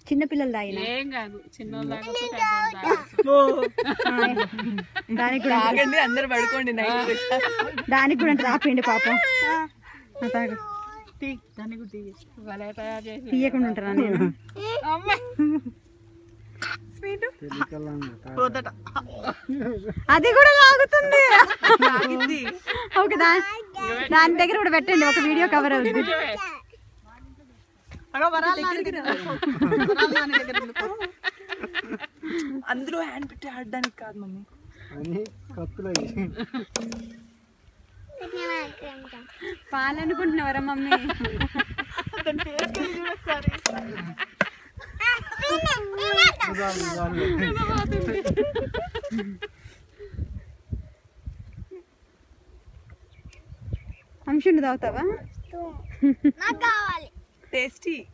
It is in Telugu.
చిన్నపిల్లలు తాగిన ఏం కాదు చిన్నోళ్ళ దాకా దానికి కూడా ఆగండి అందరు పడుకోండి నైట్ దానికి కూడా అంటే రాపిండి పాపం ఆ, తాగు దాన్ని కూడా తీసి భలే తయారు చేసి తీయకుండా ఉంటారా నేను స్వీట్ పోతట అది కూడా లాగుతుంది తాగింది ఓకే దా దాని దగ్గర కూడా పెట్టండి ఒక వీడియో కవర్ అవుతుంది అగో వరాలు నా దగ్గర. వరాలు నా దగ్గర ఉంది. అందులో హ్యాండ్ పెట్టి ఆడడానికి కాదు మమ్మీ పాలు అనుకుంటున్నావరా మమ్మీ దాని ఫేస్కి వెళ్ళి చూడు ఒకసారి అంశుండి తాగుతావా టేస్టీ